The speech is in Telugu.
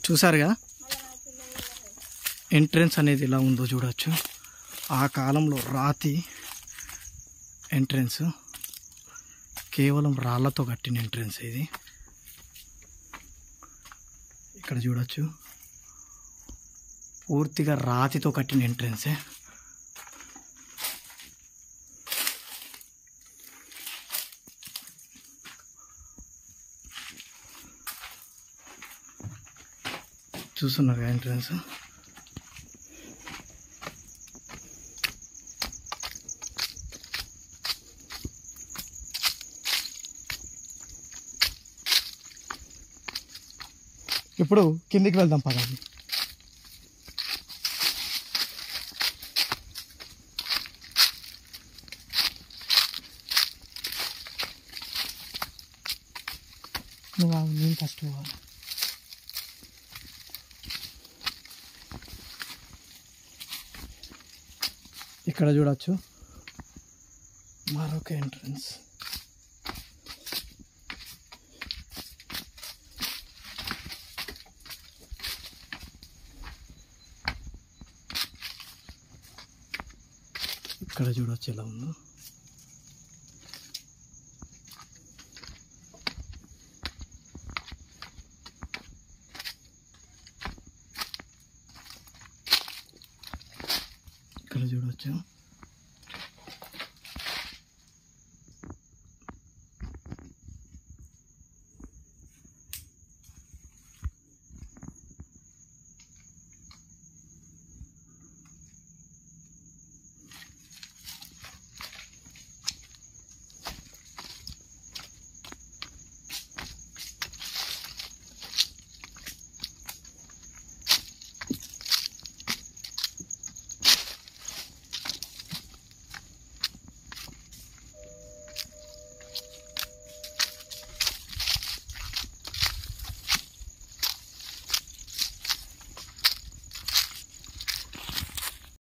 చూసారుగా ఎంట్రన్స్ అనేది ఎలా ఉందో చూడొచ్చు ఆ కాలంలో రాతి ఎంట్రన్స్ కేవలం రాళ్ళతో కట్టిన ఎంట్రన్స్ ఇది ఇక్కడ చూడొచ్చు పూర్తిగా రాతితో కట్టిన ఎంట్రన్సే చూస్తున్నారు ఎంట్రన్స్ ఇప్పుడు కిందికి వెళ్దాం పదండి నువ్వు ఆగు, నేను ఫస్ట్ పోవాలి ఇక్కడ చూడొచ్చు మరొక ఎంట్రన్స్ ఇక్కడ చూడొచ్చు ఎలా ఉందో ఇక్కడ చూడొచ్చు